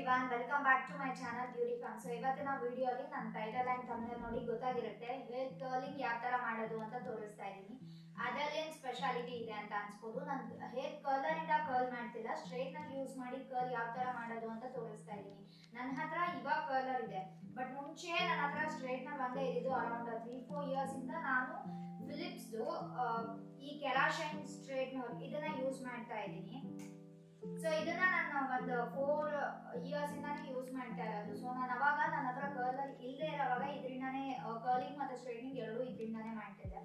everyone welcome back to my channel beauty fun so ಇವತ್ತಿನ ವಿಡಿಯೋಲಿ ನನ್ನ ಟೈಟಲ್ ಆ್ಯಂಡ್ ತಮ್ಮನೇಲಿ ನೋಡಿ ಗೊತ್ತಾಗಿರುತ್ತೆ ಹೇರ್ ಕರ್ಲಿಂಗ್ ಯಾವ ಥರ ಮಾಡೋದು ಅಂತ ತೋರಿಸ್ತಾ ಇದ್ದೀನಿ ಅದರಲ್ಲಿ ಏನು ಸ್ಪೆಷಾಲಿಟಿ ಇದೆ ಅಂತ ಅನ್ಸ್ಬೋದು ನಾನು ಹೇರ್ ಕರ್ಲರಿಂದ ಕರ್ಲ್ ಮಾಡ್ತಿಲ್ಲ ಸ್ಟ್ರೈಟ್ನಲ್ಲಿ ಯೂಸ್ ಮಾಡಿ ಕರ್ಲ್ ಯಾವ ಥರ ಮಾಡೋದು ಅಂತ ತೋರಿಸ್ತಾ ಇದ್ದೀನಿ ನನ್ನ ಹತ್ರ ಇವಾಗ ಕರ್ಲರ್ ಇದೆ ಬಟ್ ಮುಂಚೆ ನನ್ನ ಹತ್ರ ಸ್ಟ್ರೈಟ್ನರ್ ಒಂದೇ ಇದ್ದಿದ್ದು ಅರೌಂಡ್ ತ್ರೀ ಫೋರ್ ಇಯರ್ಸಿಂದ ನಾನು ಫಿಲಿಪ್ಸ್ದು ಈ ಕೆರಾಶೈನ್ ಸ್ಟ್ರೈಟ್ನರ್ ಇದನ್ನ ಯೂಸ್ ಮಾಡ್ತಾ ಇದ್ದೀನಿ ಸೊ ಇದನ್ನ ನಾನು ಒಂದು ಫೋರ್ ಇಯರ್ಸ್ ಇಂದಾನೆ ಯೂಸ್ ಮಾಡ್ತಾ ಇರೋದು ಸೊ ನಾನು ಅವಾಗ ನನ್ನ ಹತ್ರ ಕರ್ಲರ್ ಇಲ್ಲದೆ ಇರೋವಾಗ ಇದರಿಂದಾನೇ ಕರ್ಲಿಂಗ್ ಮತ್ತೆ ಸ್ಟ್ರೈಟ್ನಿಂಗ್ ಎರಡೂ ಇದರಿಂದಾನೇ ಮಾಡ್ತಿದ್ದೆ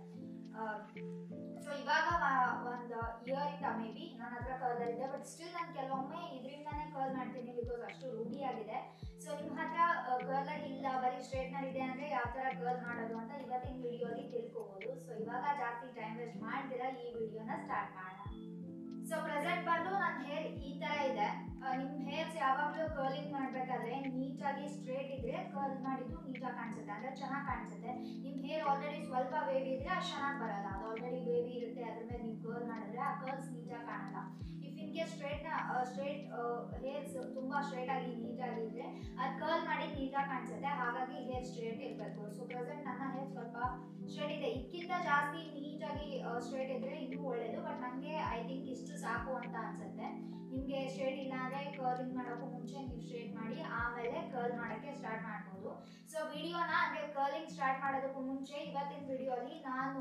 ಸೊ ಇವಾಗ ಒಂದು ಇಯರ್ ಇಂದ ಮೇ ಬಿ ನನ್ನ ಹತ್ರ ಕರ್ಲರ್ ಇದೆ ಬಟ್ ಸ್ಟಿಲ್ ನಾನು ಕೆಲವೊಮ್ಮೆ ಇದರಿಂದಾನೇ ಕರ್ಲ್ ಮಾಡ್ತೀನಿ ಬಿಕಾಸ್ ಅಷ್ಟು ರೂಢಿ ಆಗಿದೆ ಸೊ ನಿಮ್ಮ ಹತ್ರ ಕರ್ಲರ್ ಇಲ್ಲ ಬರೀ ಸ್ಟ್ರೈಟ್ನರ್ ಇದೆ ಅಂದ್ರೆ ಯಾವ ಥರ ಕರ್ಲ್ ಮಾಡೋದು ಅಂತ ಇವತ್ತಿನ ವಿಡಿಯೋಲಿ ತಿಳ್ಕೊಬೋದು ಸೊ ಇವಾಗ ಜಾಸ್ತಿ ಟೈಮ್ ವೇಸ್ಟ್ ಮಾಡ್ದಿರಾ ಈ ವಿಡಿಯೋನ ಸ್ಟಾರ್ಟ್ ಮಾಡೋಣ ಸೊ ಪ್ರೆಸೆಂಟ್ ಬಂದು ನನ್ನ ಹೇರ್ ಈ ತರ ಇದೆ ಆ, ನಿಮ್ ಹೇರ್ಸ್ ಯಾವಾಗಲೂ ಕರ್ಲಿಂಗ್ ಮಾಡ್ಬೇಕಾದ್ರೆ ನೀಟಾಗಿ ಸ್ಟ್ರೇಟ್ ಇದ್ರೆ ಕರ್ಲ್ ಮಾಡಿದ್ದು ನೀಟಾಗಿ ಕಾಣಿಸುತ್ತೆ ಅಂದ್ರೆ ಚೆನ್ನಾಗಿ ಕಾಣಿಸುತ್ತೆ ನಿಮ್ ಹೇರ್ ಆಲ್ರೆಡಿ ಸ್ವಲ್ಪ ವೇವಿ ಇದ್ರೆ ಅಷ್ಟು ಚೆನ್ನಾಗಿ ಬರಲ್ಲ ಅದು ಆಲ್ರೆಡಿ ವೇವಿ ಇರುತ್ತೆ ಅದ್ರ ಮೇಲೆ ನೀವು ಕರ್ಲ್ ಮಾಡಿದ್ರೆ ಆ ಕರ್ಲ್ಸ್ ನೀಟಾಗಿ ಕಾಣಲ್ಲ if in case straight straight hairs ತುಂಬಾ ಸ್ಟ್ರೇಟ್ ಆಗಿ ನೀಟಾಗಿ ಇದ್ರೆ ಅದು ಕರ್ಲ್ ಮಾಡಿ ನೀಟಾಗಿ ಕಾಣಿಸುತ್ತೆ ಹಾಗಾಗಿ ಹೇರ್ ಸ್ಟ್ರೇಟ್ ಇರಬೇಕು ಸೊ ಪ್ರೆಸೆಂಟ್ ನನ್ನ ಹೇರ್ ಸ್ವಲ್ಪ ಸ್ಟ್ರೇಟ್ ಇದೆ ಇದಕ್ಕಿಂತ ಜಾಸ್ತಿ ನೀಟಾಗಿ ಸ್ಟ್ರೇಟ್ ಇದ್ರೆ ಇನ್ನೂ ಒಳ್ಳೇದು ಬಟ್ ನನಗೆ ಐ ಥಿಂಕ್ ಇಷ್ಟು ಸಾಕು ಅಂತ ಅನ್ಸುತ್ತೆ ನಿಮಗೆ ಸ್ಟ್ರೇಟ್ ಇಲ್ಲ ಅಂದ್ರೆ ಕರ್ಲಿಂಗ್ ಮಾಡೋಕ್ಕೂ ಮುಂಚೆ ನೀವು ಸ್ಟ್ರೇಟ್ ಮಾಡಿ ಆಮೇಲೆ ಕರ್ಲ್ ಮಾಡೋಕ್ಕೆ ಸ್ಟಾರ್ಟ್ ಮಾಡ್ಬೋದು ಸೊ ವಿಡಿಯೋನ ಅಂದ್ರೆ ಕರ್ಲಿಂಗ್ ಸ್ಟಾರ್ಟ್ ಮಾಡೋದಕ್ಕೂ ಮುಂಚೆ ಇವತ್ತಿನ ವಿಡಿಯೋಲಿ ನಾನು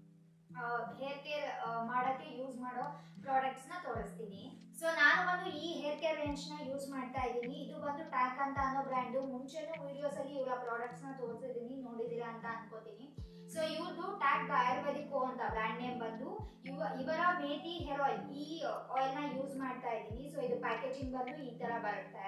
ಹೇರ್ ಕೇರ್ ಮಾಡೋಕ್ಕೆ ಯೂಸ್ ಮಾಡೋ ಪ್ರಾಡಕ್ಟ್ಸ್ನ ತೋರಿಸ್ತೀನಿ ಸೊ ನಾನು ಬಂದು ಈ ಹೇರ್ ಕೇರ್ ರೇಂಜ್ನ ಯೂಸ್ ಮಾಡ್ತಾ ಇದ್ದೀನಿ ಇದು ಬಂದು ಟ್ಯಾಕ್ ಅಂತ ಅನ್ನೋ ಬ್ರ್ಯಾಂಡು ಮುಂಚೆನೂ ವಿಡಿಯೋಸಲ್ಲಿ ಇವರ ಪ್ರಾಡಕ್ಟ್ಸ್ನ ತೋರಿಸಿದ್ದೀನಿ ನೋಡಿದ್ದೀರಾ ಅಂತ ಅನ್ಕೋತೀನಿ ಸೊ ಇವ್ರದ್ದು ಟ್ಯಾಗ್ ಆಯುರ್ವೇದಿಕ್ ಅಂತ ಬ್ರ್ಯಾಂಡ್ ನೇಮ್ ಬಂದು ಇವ ಇವರ ಮೇಥಿ ಹೇರ್ ಆಯಿಲ್ ಈ ಆಯಿಲ್ನ ಯೂಸ್ ಮಾಡ್ತಾ ಇದ್ದೀನಿ ಸೊ ಇದು ಪ್ಯಾಕೇಜಿಂಗ್ ಬಂದು ಈ ತರ ಬರುತ್ತೆ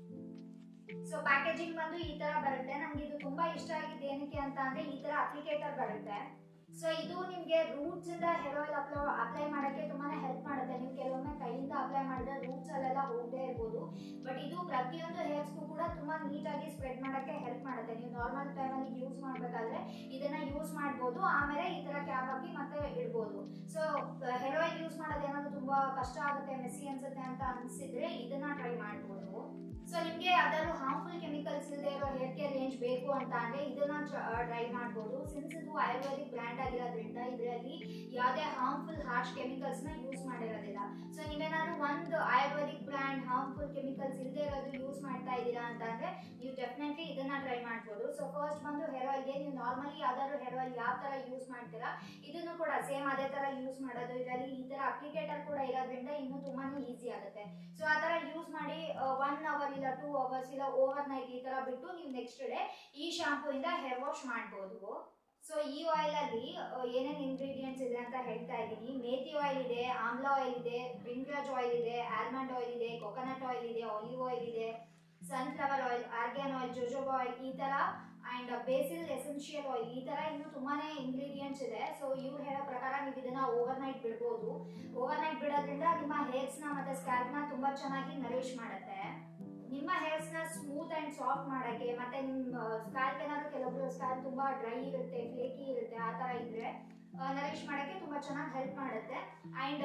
ಸೊ ಪ್ಯಾಕೇಜಿಂಗ್ ಬಂದು ಈ ತರ ಬರುತ್ತೆ ನಂಗೆ ಇದು ತುಂಬಾ ಇಷ್ಟ ಆಗಿದೆ ಏನಕ್ಕೆ ಅಂತ ಅಂದ್ರೆ ಈ ತರ ಅಪ್ಲಿಕೇಟರ್ ಬರುತ್ತೆ ಸೊ ಇದು ನಿಮಗೆ ರೂಟ್ಸ್ ಇಂದ ಹೇರ್ ಆಯಿಲ್ ಅಪ್ಲೈ ಅಪ್ಲೈ ಮಾಡೋಕ್ಕೆ ತುಂಬಾನೇ ಹೆಲ್ಪ್ ಮಾಡುತ್ತೆ ನೀವು ಕೆಲವೊಮ್ಮೆ ಕೈಯಿಂದ ಅಪ್ಲೈ ಮಾಡಿದ್ರೆ ರೂಟ್ಸ್ ಅಲ್ಲೆಲ್ಲ ಹೋಗದೇ ಇರ್ಬೋದು ಬಟ್ ಇದು ಪ್ರತಿಯೊಂದು ಹೇರ್ಸ್ಗೂ ಕೂಡ ತುಂಬಾ ನೀಟಾಗಿ ಸ್ಪ್ರೆಡ್ ಮಾಡೋಕ್ಕೆ ಹೆಲ್ಪ್ ಮಾಡುತ್ತೆ ನೀವು ನಾರ್ಮಲ್ ಟೈಮಲ್ಲಿ ಯೂಸ್ ಮಾಡಬೇಕಾದ್ರೆ ಇದನ್ನ ಯೂಸ್ ಮಾಡ್ಬೋದು ಆಮೇಲೆ ಈ ತರ ಕ್ಯಾಪ್ ಹಾಕಿ ಮತ್ತೆ ಇಡ್ಬೋದು ಸೊ ಹೇರ್ ಆಯಿಲ್ ಯೂಸ್ ಮಾಡೋದು ಏನಾದ್ರು ತುಂಬಾ ಕಷ್ಟ ಆಗುತ್ತೆ ಮೆಸ್ಸಿ ಅನ್ಸುತ್ತೆ ಅಂತ ಅನ್ಸಿದ್ರೆ ಇದನ್ನ ಟ್ರೈ ಮಾಡ್ಬೋದು ಸೊ ನಿಮಗೆ ಯಾವ್ದಾದ್ರು ಹಾರ್ಮ್ಫುಲ್ ಕೆಮಿಕಲ್ಸ್ ಇಲ್ಲದೆ ಇರೋ ಹೇರ್ ಕೇರ್ ರೇಂಜ್ ಬೇಕು ಅಂತ ಅಂದ್ರೆ ಇದನ್ನ ಟ್ರೈ ಮಾಡ್ಬೋದು ಸಿನ್ಸ್ ಇದು ಆಯುರ್ವೇದಿಕ್ ಬ್ರ್ಯಾಂಡ್ ಆಗಿರೋದ್ರಿಂದ ಇದರಲ್ಲಿ ಯಾವುದೇ ಹಾರ್ಮ್ಫುಲ್ ಹಾರ್ಶ್ ಕೆಮಿಕಲ್ಸ್ ನ ಯೂಸ್ ಮಾಡಿರೋದಿಲ್ಲ ಸೊ ನೀವೇನಾದ್ರು ಒಂದು ಆಯುರ್ವೇದಿಕ್ ಬ್ರ್ಯಾಂಡ್ ಹಾರ್ಮ್ಫುಲ್ ಕೆಮಿಕಲ್ಸ್ ಇಲ್ಲದೆ ಇರೋದು ಯೂಸ್ ಮಾಡ್ತಾ ಇದ್ದೀರಾ ಅಂತ ಅಂದ್ರೆ ನೀವು ಡೆಫಿನೆಟ್ಲಿ ಇದನ್ನ ಟ್ರೈ ಮಾಡ್ಬೋದು ಸೊ ಫಸ್ಟ್ ಬಂದು ಹೇರ್ ಆಯಿಲ್ಗೆ ನೀವು ನಾರ್ಮಲಿ ಯಾವ್ದಾದ್ರು ಹೇರ್ ಆಯಿಲ್ ಯಾವ ತರ ಯೂಸ್ ಮಾಡ್ತೀರಾ ಇದನ್ನು ಕೂಡ ಸೇಮ್ ಅದೇ ತರ ಯೂಸ್ ಮಾಡೋದು ಇದರಲ್ಲಿ ಈ ತರ ಅಪ್ಲಿಕೇಟರ್ ಕೂಡ ಇರೋದ್ರಿಂದ ಇನ್ನೂ ತುಂಬಾನೇ ಈಸಿ ಆಗುತ್ತೆ ಸೊ ಆ ತರ ಯೂಸ್ ಮಾಡಿ ಒನ್ ಅವರ್ ಇಲ್ಲ ಟೂ ಅವರ್ಸ್ ಇಲ್ಲ ಓವರ್ ನೈಟ್ ಈ ತರ ಬಿಟ್ಟು ನೀವು ನೆಕ್ಸ್ಟ್ ಡೇ ಈ ಶಾಂಪೂ ಇಂದ ಹೇರ್ ವಾಶ್ ಮಾಡ್ಬೋದು ಸೊ ಈ ಆಯಿಲ್ ಅಲ್ಲಿ ಏನೇನು ಇಂಗ್ರೀಡಿಯೆಂಟ್ಸ್ ಇದೆ ಅಂತ ಹೇಳ್ತಾ ಇದ್ದೀನಿ ಮೇಥಿ ಆಯಿಲ್ ಇದೆ ಆಮ್ಲ ಆಯಿಲ್ ಇದೆ ಬ್ರಿಂಗ್ರಾಜ್ ಆಯಿಲ್ ಇದೆ ಆಲ್ಮಂಡ್ ಆಯಿಲ್ ಇದೆ ಕೊಕೊನಟ್ ಆಯಿಲ್ ಇದೆ ಆಲಿವ್ ಆಯಿಲ್ ಇದೆ sunflower oil argan oil jojoba oil ಈ ತರ ಅಂಡ್ ಬೇಸಿಲ್ ಎಸೆನ್ಷಿಯಲ್ ಆಯಿಲ್ ಈ ತರ ಇನ್ನು ತುಂಬಾನೇ ಇಂಗ್ರೀಡಿಯೆಂಟ್ಸ್ ಇದೆ ಸೊ ಇವ್ರು ಹೇಳೋ ಪ್ರಕಾರ ನೀವು ಇದನ್ನ ಓವರ್ ನೈಟ್ ಬಿಡ್ಬೋದು ಓವರ್ ನೈಟ್ ಬಿಡೋದ್ರಿಂದ ನಿಮ್ಮ ಹೇರ್ಸ್ ನ ಮತ್ತೆ ಸ್ಕ್ಯಾಲ್ಪ್ ನ ತುಂಬಾ ಚೆನ್ನಾಗಿ ನರಿಶ್ ಮಾಡುತ್ತೆ ನಿಮ್ಮ ಹೇರ್ಸ್ ನ ಸ್ಮೂತ್ ಅಂಡ್ ಸಾಫ್ಟ್ ಮಾಡಕ್ಕೆ ಮತ್ತೆ ನಿಮ್ಮ ಸ್ಕ್ಯಾಲ್ಪ್ ಏನಾದ್ರು ಕೆಲವೊಬ್ರು ಸ್ಕ್ಯಾಲ್ಪ್ ತುಂಬಾ ಡ್ರೈ ಇರುತ್ತೆ ಫ್ಲೇಕಿ ಇರುತ್ತೆ ಆ ತರ ಇದ್ರೆ ನರಿಶ್ ಮಾಡಕ್ಕೆ ತುಂಬಾ ಚೆನ್ನಾಗಿ ಹೆಲ್ಪ್ ಮಾಡುತ್ತೆ ಅಂಡ್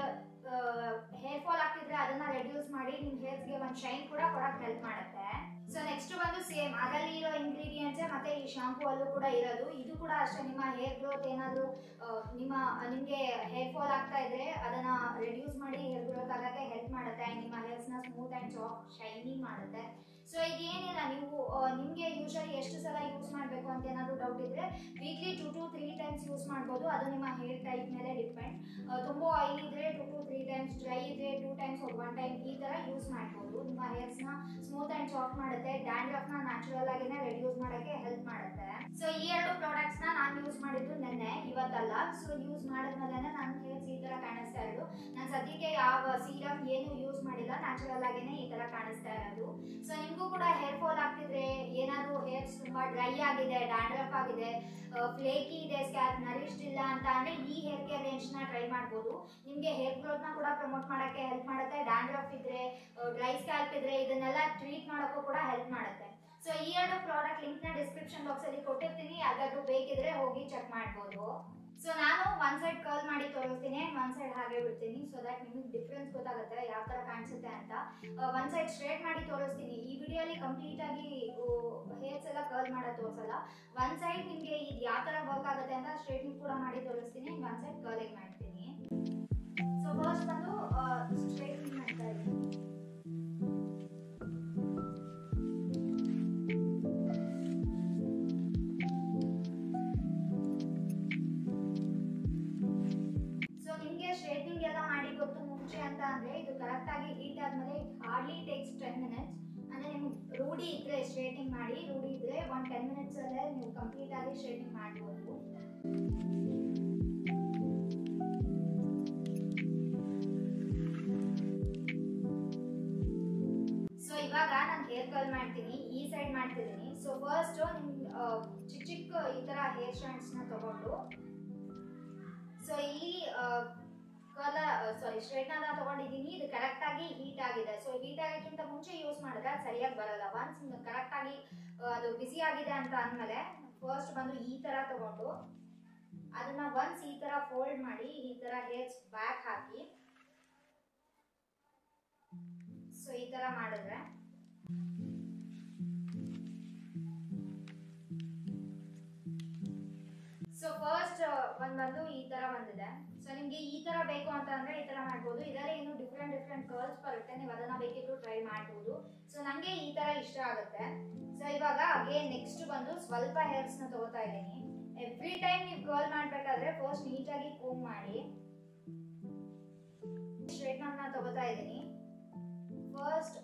ಹೇರ್ ಫಾಲ್ ಆಗ್ತಿದ್ರೆ ಅದನ್ನ ರೆಡ್ಯೂಸ್ ಮಾಡಿ ನಿಮ್ ಹೇರ್ಸ್ಗೆ ಒಂದು ಶೈನ್ ಕೂಡ ಕೊಡಕ್ ಹೆಲ್ಪ್ ಮಾಡುತ್ತೆ ಸೊ ನೆಕ್ಸ್ಟ್ ಬಂದು ಸೇಮ್ ಅದರಲ್ಲಿ ಇರೋ ಇಂಗ್ರೀಡಿಯೆಂಟ್ಸ್ ಮತ್ತೆ ಈ ಶಾಂಪೂ ಅಲ್ಲೂ ಕೂಡ ಇರೋದು ಇದು ಕೂಡ ಅಷ್ಟೇ ನಿಮ್ಮ ಹೇರ್ ಗ್ರೋತ್ ಏನಾದ್ರು ಆ, ನಿಮ್ಮ ನಿಮಗೆ ಹೇರ್ ಫಾಲ್ ಆಗ್ತಾ ಇದ್ರೆ ಅದನ್ನ ರೆಡ್ಯೂಸ್ ಮಾಡಿ ಹೇರ್ ಗ್ರೋತ್ ಆಗಕ್ಕೆ ಹೆಲ್ಪ್ ಮಾಡುತ್ತೆ ಅಂಡ್ ನಿಮ್ಮ ಹೇರ್ಸ್ ನ ಸ್ಮೂತ್ ಅಂಡ್ ಸಾಫ್ಟ್ ಶೈನಿಂಗ್ ಮಾಡುತ್ತೆ ಸೊ ಈಗ ಏನಿಲ್ಲ ನೀವು ಆ, ನಿಮ್ಗೆ ಯೂಶಲಿ ಎಷ್ಟು ಸಲ ಯೂಸ್ ಮಾಡಬೇಕು ಅಂತ ಏನಾದ್ರು ಡೌಟ್ ಇದ್ರೆ weekly two to three times use ಮಾಡ್ಬೋದು ಅದು ನಿಮ್ಮ ಹೇರ್ ಟೈಪ್ ಮೇಲೆ ಡಿಪೆಂಡ್ ತುಂಬಾ ಆಯಿಲ್ ಇದ್ರೆ two to three times dry ಇದ್ರೆ ಟೂ ಟೈಮ್ಸ್ ಒನ್ ಟೈಮ್ ಈ ತರ ಯೂಸ್ ಮಾಡ್ಬೋದು ನಿಮ್ಮ ಹೇರ್ಸ್ ನ ಸ್ಮೂತ್ ಅಂಡ್ ಸಾಫ್ಟ್ ಮಾಡುತ್ತೆ ಡ್ಯಾಂಡ್ರಫ್ ನ ನ್ಯಾಚುರಲ್ ಆಗಿನೇ ರೆಡ್ಯೂಸ್ ಮಾಡಕ್ಕೆ ಹೆಲ್ಪ್ ಮಾಡುತ್ತೆ ಸೊ ಈ ಎರಡು ಪ್ರಾಡಕ್ಟ್ಸ್ ನ ನಾನು ಯೂಸ್ ಮಾಡಿದ್ದು ನೆನ್ನೆ ಇವತ್ತಲ್ಲ ಸೊ ಯೂಸ್ ಮಾಡಿದ್ಮೇಲೆ ನನ್ನ ಹೇರ್ಸ್ ಈ ತರ ಕಾಣಿಸ್ತಾ ಇರೋದು ನಾನು ಸದ್ಯಕ್ಕೆ ಯಾವ ಸೀರಮ್ ಏನು ಯೂಸ್ ಮಾಡಿಲ್ಲ ನ್ಯಾಚುರಲ್ ಆಗೇನೆ ಈ ತರ ಕಾಣಿಸ್ತಾ ಇರೋದು ಸೊ ನಿಮ್ಗೂ ಕೂಡ ಹೇರ್ ಫಾಲ್ ಆಗ್ತಿದ್ರೆ ಏನಾದ್ರು ಹೇರ್ಸ್ ತುಂಬಾ ಡ್ರೈ ಆಗಿದೆ ಡ್ಯಾಂಡ್ರಫ್ ಆಗಿದೆ ಫ್ಲೇಕಿ ಇದೆ ಸ್ಕ್ಯಾಲ್ಪ್ ನರಿಷ್ಡ್ ಇಲ್ಲ ಅಂತ ಅಂದ್ರೆ ಈ ಹೇರ್ ಕೇರ್ ರೇಂಜ್ ನ ಟ್ರೈ ಮಾಡ್ಬೋದು ನಿಮ್ಗೆ ಹೇರ್ ಗ್ರೋತ್ ನ ಕೂಡ ಪ್ರಮೋಟ್ ಮಾಡಕ್ಕೆ ಹೆಲ್ಪ್ ಮಾಡುತ್ತೆ ಡ್ಯಾಂಡ್ರಫ್ ಇದ್ರೆ ಡ್ರೈ ಸ್ಕ್ಯಾಲ್ಪ್ ಇದ್ರೆ ಇದನ್ನೆಲ್ಲ ಟ್ರೀಟ್ ಮಾಡೋಕ್ಕೂ ಕೂಡ ಹೆಲ್ಪ್ ಮಾಡುತ್ತೆ ಸೊ ಈ ಎರಡು ಪ್ರಾಡಕ್ಟ್ ಲಿಂಕ್ ನ ಡಿಸ್ಕ್ರಿಪ್ಷನ್ ಬಾಕ್ಸ್ ಅಲ್ಲಿ ಕೊಟ್ಟಿರ್ತೀನಿ ಯಾವ್ದಾದ್ರು ಬೇಕಿದ್ರೆ ಹೋಗಿ ಚೆಕ್ ಮಾಡ್ಬೋದು ಸೊ ನಾನು ಒನ್ ಸೈಡ್ ಕರ್ಲ್ ಮಾಡಿ ತೋರಿಸ್ತೀನಿ ಒನ್ ಸೈಡ್ ಹಾಗೆ ಬಿಡ್ತೀನಿ ಸೊ ದಟ್ ನಿಮಗೆ ಡಿಫ್ರೆನ್ಸ್ ಗೊತ್ತಾಗುತ್ತೆ ಯಾವ ತರ ಕಾಣಿಸುತ್ತೆ ಅಂತ ಒನ್ ಸೈಡ್ ಸ್ಟ್ರೇಟ್ ಮಾಡಿ ತೋರಿಸ್ತೀನಿ ಈ ವಿಡಿಯೋ ವಿಡಿಯೋಲಿ ಕಂಪ್ಲೀಟ್ ಆಗಿ ಹೇರ್ಸ್ ಎಲ್ಲ ಕರ್ಲ್ ಮಾಡೋದು ತೋರಿಸಲ್ಲ ಒನ್ ಸೈಡ್ ನಿಮಗೆ ಇದು ಯಾವ ಥರ ವರ್ಕ್ ಆಗುತ್ತೆ ಅಂತ ಸ್ಟ್ರೇಟ್ನಿಂಗ್ ಕೂಡ ಮಾಡಿ ತೋರಿಸ್ತೀನಿ ಒನ್ ಸೈಡ್ ಕರ್ಲಿಂಗ್ ಮಾಡ್ತೀನಿ ಸೊ ಫಸ್ಟ್ ಬಂದು ಸ್ಟ್ರೇಟ್ನಿಂಗ್ ಮಾಡ್ತಾ ಇದ್ದೀನಿ ಸೊ ನಿಮಗೆ ಸ್ಟ್ರೇಟ್ನಿಂಗ್ ಎಲ್ಲ ಮಾಡಿ ಗೊತ್ತು ಮುಂಚೆ ಅಂತ ಅಂದ್ರೆ ಇದು ಕರೆಕ್ಟ್ ಆಗಿ ಹೀಟ್ ಆದ್ಮೇಲೆ ಹಾರ್ಡ್ಲಿ ಟೇಕ್ಸ್ ಟೆನ್ ಮಿನಿಟ್ಸ್ ಅಂದ್ರೆ ನಿಮ್ಗೆ ರೂಢಿ ಇದ್ರೆ ಸ್ಟ್ರೇಟ್ನಿಂಗ್ ಮಾಡಿ ರೂಢಿ ಇದ್ರೆ ಒಂದು ಟೆನ್ ಮಿನಿಟ್ಸ್ ಅಲ್ಲೇ ನೀವು ಕಂಪ್ಲೀಟ್ ಆಗಿ ಸ್ಟ್ರೇಟ್ನಿಂಗ್ ಮಾಡ್ಬೋದು ಸೊ ಇವಾಗ ನಾನು ಹೇರ್ ಕರ್ಲ್ ಮಾಡ್ತೀನಿ ಈ ಸೈಡ್ ಮಾಡ್ತಿದ್ದೀನಿ ಸೊ ಫಸ್ಟ್ ನಿಮ್ ಆ, ಚಿಕ್ಕ ಚಿಕ್ಕ ಈ ತರ ಹೇರ್ ಸ್ಟ್ಯಾಂಡ್ಸ್ ನ ತಗೊಂಡು ಸೊ ಇಲ್ಲಿ ಕಲ ಸಾರಿ ಸ್ಟ್ರೈಟ್ನರ್ ತಗೊಂಡಿದ್ದೀನಿ ಇದು ಕರೆಕ್ಟ್ ಆಗಿ ಹೀಟ್ ಆಗಿದೆ ಸೊ ಹೀಟ್ ಆಗೋಕ್ಕಿಂತ ಮುಂಚೆ ಯೂಸ್ ಮಾಡಿದ್ರೆ ಅದು ಸರಿಯಾಗಿ ಬರಲ್ಲ ಒನ್ಸ್ ಕರೆಕ್ಟ್ ಆಗಿ ಆ, ಅದು ಬಿಸಿ ಆಗಿದೆ ಅಂತ ಅಂದಮೇಲೆ ಫಸ್ಟ್ ಬಂದು ಈ ತರ ತಗೊಂಡು ಅದನ್ನ ಒನ್ಸ್ ಈ ತರ ಫೋಲ್ಡ್ ಮಾಡಿ ಈ ತರ ಹೇರ್ಸ್ ಬ್ಯಾಕ್ ಹಾಕಿ ಸೊ ಈ ತರ ಮಾಡಿದ್ರೆ ಸೊ ಫಸ್ಟ್ ಒಂದ್ ಬಂದು ಈ ತರ ಬಂದಿದೆ ಸೊ ನಿಮ್ಗೆ ಈ ತರ ಬೇಕು ಅಂತ ಅಂದ್ರೆ ಈ ತರ ಮಾಡ್ಬೋದು ಇದರಲ್ಲಿ ಇನ್ನು ಡಿಫ್ರೆಂಟ್ ಡಿಫ್ರೆಂಟ್ ಕರ್ಲ್ಸ್ ಬರುತ್ತೆ ನೀವು ಅದನ್ನ ಬೇಕಿದ್ರು ಟ್ರೈ ಮಾಡ್ಬೋದು ಸೊ ನಂಗೆ ಈ ತರ ಇಷ್ಟ ಆಗುತ್ತೆ ಸೊ ಇವಾಗ ಅಗೇನ್ ನೆಕ್ಸ್ಟ್ ಬಂದು ಸ್ವಲ್ಪ ಹೇರ್ಸ್ ನ ತಗೋತಾ ಇದ್ದೀನಿ ಎವ್ರಿ ಟೈಮ್ ನೀವು ಕರ್ಲ್ ಮಾಡ್ಬೇಕಾದ್ರೆ ಫಸ್ಟ್ ನೀಟಾಗಿ ಕೂಮ್ ಮಾಡಿ ಸ್ಟ್ರೈಟ್ನರ್ ನ ತಗೋತಾ ಇದ್ದೀನಿ ಫಸ್ಟ್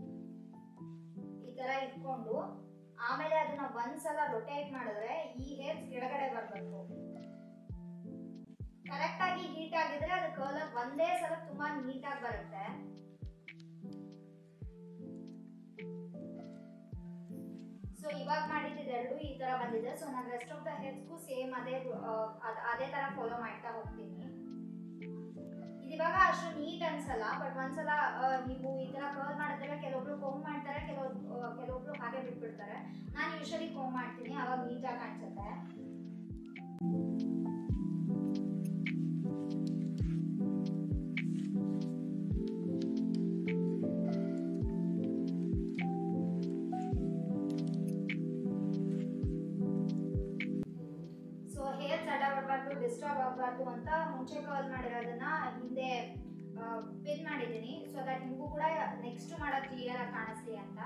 ಈ ತರ ಇಟ್ಕೊಂಡು ಆಮೇಲೆ ಅದನ್ನ ಒಂದ್ಸಲ ರೊಟೇಟ್ ಮಾಡಿದ್ರೆ ಈ ಹೇರ್ಸ್ ಕೆಳಗಡೆ ಬರ್ಬೇಕು ಕರೆಕ್ಟ್ ಆಗಿ ಹೀಟ್ ಆಗಿದ್ರೆ ಅದು ಕರ್ಲ್ ಒಂದೇ ಸಲ ತುಂಬಾ ನೀಟಾಗಿ ಬರುತ್ತೆ ಸೊ ಇವಾಗ ಮಾಡಿದ್ದು ಎರಡು ಈ ತರ ಬಂದಿದೆ ಸೊ ನಾನು ರೆಸ್ಟ್ ಆಫ್ ದ ಹೇರ್ಸ್ಗೂ ಸೇಮ್ ಅದೇ ಆ, ಅದ್- ಅದೇ ತರ ಫಾಲೋ ಮಾಡ್ತಾ ಹೋಗ್ತೀನಿ ಇದಿವಾಗ ಅಷ್ಟು ನೀಟ್ ಅನ್ಸಲ್ಲ ಬಟ್ ಒಂದ್ಸಲ ಆ, ನೀವು ಈ ತರ ಕರ್ಲ್ ಮಾಡಿದ್ರೆ ಕೆಲವೊಬ್ರು ಕೋಮ್ ಮಾಡ್ತಾರೆ ಕೆಲವ್ ಆ, ಕೆಲವೊಬ್ರು ಹಾಗೆ ಬಿಟ್ಬಿಡ್ತಾರೆ ನಾನು ಯೂಶಲಿ ಕೋಮ್ ಮಾಡ್ತೀನಿ ಅವಾಗ ನೀಟಾಗಿ ಕಾಣಿಸುತ್ತೆ ಸೊ ಹೇರ್ ಅಡ್ಡ ಬರಬಾರ್ದು ಡಿಸ್ಟರ್ಬ್ ಆಗಬಾರ್ದು ಅಂತ ಮುಂಚೆ ಕರ್ಲ್ ಮಾಡಿರೋದನ್ನ ಹಿಂದೆ ಪಿನ್ ಮಾಡಿದ್ದೀನಿ ಸೊ ದಟ್ ನಿಮಗೂ ಕೂಡ ನೆಕ್ಸ್ಟ್ ಮಾಡೋದು ಕ್ಲಿಯರ್ ಆಗಿ ಕಾಣಿಸ್ಲಿ ಅಂತ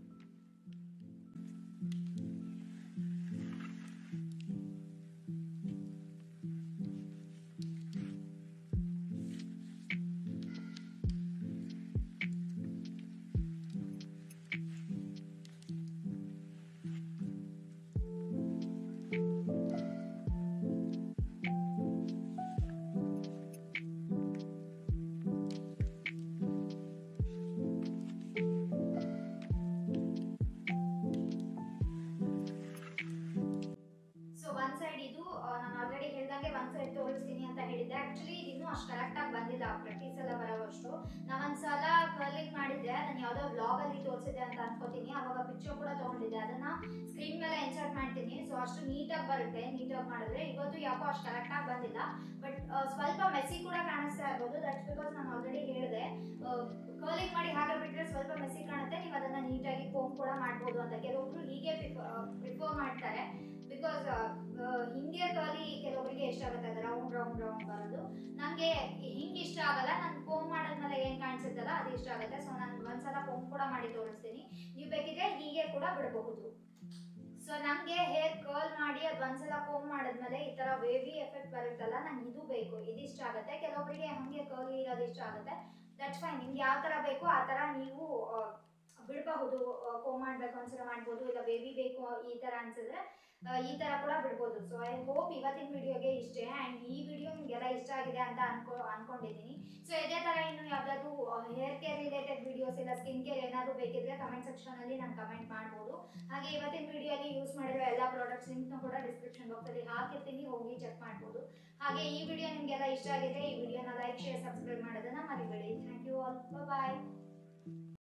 ಸೊ ಒನ್ ಸೈಡ್ ಇದು ಆ, ನಾನು ಆಲ್ರೆಡಿ ಹೇಳ್ದಂಗೆ ಒನ್ ಸೈಡ್ ತೋರಿಸ್ತೀನಿ ಅಂತ ಹೇಳಿದ್ದೆ ಆಕ್ಚುಲಿ ಇದು ಇನ್ನೂ ಅಷ್ಟು ಕರೆಕ್ಟ್ ಆಗಿ ಬಂದಿಲ್ಲ ಪ್ರಾಕ್ಟೀಸ್ ಎಲ್ಲ ಬರೋವಷ್ಟು ನಾನು ಒಂದ್ಸಲ ಕರ್ಲಿಂಗ್ ಮಾಡಿದ್ದೆ ನಾನು ಯಾವುದೋ ಬ್ಲಾಗ್ ಅಲ್ಲಿ ತೋರಿಸಿದ್ದೆ ಅಂತ ಅನ್ಕೋತೀನಿ ಅವಾಗ ಪಿಕ್ಚರ್ ಕೂಡ ತಗೊಂಡಿದ್ದೆ ಅದನ್ನ ಸ್ಕ್ರೀನ್ ಮೇಲೆ ಇನ್ಸರ್ಟ್ ಮಾಡ್ತೀನಿ ಸೊ ಅಷ್ಟು ನೀಟಾಗಿ ಬರುತ್ತೆ ನೀಟಾಗಿ ಮಾಡಿದ್ರೆ ಇವತ್ತು ಯಾಕೋ ಅಷ್ಟು ಕರೆಕ್ಟ್ ಆಗಿ ಬಂದಿಲ್ಲ ಬಟ್ ಸ್ವಲ್ಪ ಮೆಸ್ಸಿ ಕೂಡ ಕಾಣಿಸ್ತಾ ಇರ್ಬೋದು ದಟ್ಸ್ ಬಿಕಾಸ್ ನಾನು ಆಲ್ರೆಡಿ ಹೇಳಿದೆ ಕರ್ಲಿಂಗ್ ಮಾಡಿ ಹಾಗೆ ಬಿಟ್ರೆ ಸ್ವಲ್ಪ ಮೆಸ್ಸಿ ಕಾಣುತ್ತೆ ನೀವು ಅದನ್ನ ನೀಟಾಗಿ ಕೋಮ್ ಕೂಡ ಮಾಡ್ಬೋದು ಅಂತ ಕೆಲವೊಬ್ರು ಹೀಗೆ ಪ್ರಿಫರ್ ಮಾಡ್ತಾರೆ ಬಿಕಾಸ್ ಹಿಂಗೆ ಕರ್ಲಿ ಕೆಲವೊಬ್ಬರಿಗೆ ಇಷ್ಟ ಆಗುತ್ತೆ ಅದು ರೌಂಡ್ ರೌಂಡ್ ರೌಂಡ್ ಬರೋದು ನನಗೆ ಹಿಂಗೆ ಇಷ್ಟ ಆಗಲ್ಲ ನಾನು ಕೋಮ್ ಮಾಡಿದ್ಮೇಲೆ ಏನು ಕಾಣಿಸುತ್ತಲ್ಲ ಅದು ಇಷ್ಟ ಆಗುತ್ತೆ ಸೊ ನಾನು ಒಂದ್ಸಲ ಕೋಮ್ ಕೂಡ ಮಾಡಿ ತೋರಿಸ್ತೀನಿ ನೀವು ಬೇಕಿದ್ರೆ ಹೀಗೆ ಕೂಡ ಬಿಡಬಹುದು ಸೊ ನನಗೆ ಹೇರ್ ಕರ್ಲ್ ಮಾಡಿ ಅದು ಒಂದ್ಸಲ ಕೋಮ್ ಮಾಡಿದ್ಮೇಲೆ ಈ ತರ ವೇವಿ ಎಫೆಕ್ಟ್ ಬರುತ್ತಲ್ಲ ನಂಗೆ ಇದು ಬೇಕು ಇದು ಇಷ್ಟ ಆಗುತ್ತೆ ಕೆಲವೊಬ್ಬರಿಗೆ ಹಂಗೆ ಕರ್ಲಿ ಇರೋದು ಇಷ್ಟ ಆಗುತ್ತೆ ದಟ್ಸ್ ಫೈನ್ ನಿಮ್ಗೆ ಯಾವ ತರ ಬೇಕು ಆ ತರ ನೀವು ಆ, ಬಿಡಬಹುದು ಕೋಮ್ ಮಾಡ್ಬೇಕು ಅನ್ಸಿದ್ರೆ ಮಾಡ್ಬೋದು ಇಲ್ಲ ಬೇಬಿ ಬೇಕು ಈ ತರ ಅನ್ಸಿದ್ರೆ ಆ, ಈ ತರ ಕೂಡ ಬಿಡ್ಬೋದು ಸೊ ಐ ಹೋಪ್ ಇವತ್ತಿನ ವಿಡಿಯೋಗೆ ಇಷ್ಟೇ ಅಂಡ್ ಈ ವಿಡಿಯೋ ನಿಮ್ಗೆಲ್ಲ ಇಷ್ಟ ಆಗಿದೆ ಅಂತ ಅನ್ಕೊ ಅನ್ಕೊಂಡಿದ್ದೀನಿ ಸೊ ಇದೇ ತರ ಇನ್ನು ಯಾವ್ದಾದ್ರು ಹೇರ್ ಕೇರ್ ರಿಲೇಟೆಡ್ ವಿಡಿಯೋಸ್ ಇಲ್ಲ ಸ್ಕಿನ್ ಕೇರ್ ಏನಾದ್ರು ಬೇಕಿದ್ರೆ ಕಮೆಂಟ್ ಸೆಕ್ಷನ್ ಅಲ್ಲಿ ನಾನು ಕಮೆಂಟ್ ಮಾಡ್ಬೋದು ಹಾಗೆ ಇವತ್ತಿನ ವಿಡಿಯೋಲಿ ಯೂಸ್ ಮಾಡಿರೋ ಎಲ್ಲ ಪ್ರಾಡಕ್ಟ್ಸ್ ಲಿಂಕ್ನ ಕೂಡ ಡಿಸ್ಕ್ರಿಪ್ಷನ್ ಬಾಕ್ಸ್ ಅಲ್ಲಿ ಹಾಕಿರ್ತೀನಿ ಹೋಗಿ ಚೆಕ್ ಮಾಡ್ಬೋದು ಹಾಗೆ ಈ ವಿಡಿಯೋ ನಿಮ್ಗೆಲ್ಲ ಇಷ್ಟ ಆಗಿದೆ ಈ ವಿಡಿಯೋನ ಲೈಕ್ ಶೇರ್ ಸಬ್ಸ್ಕ್ರೈಬ್ ಮಾಡೋದನ್ನ ಮರಿಬೇಡಿ ಥ್ಯಾಂಕ್ ಯು ಆಲ್ ಬಾಯ್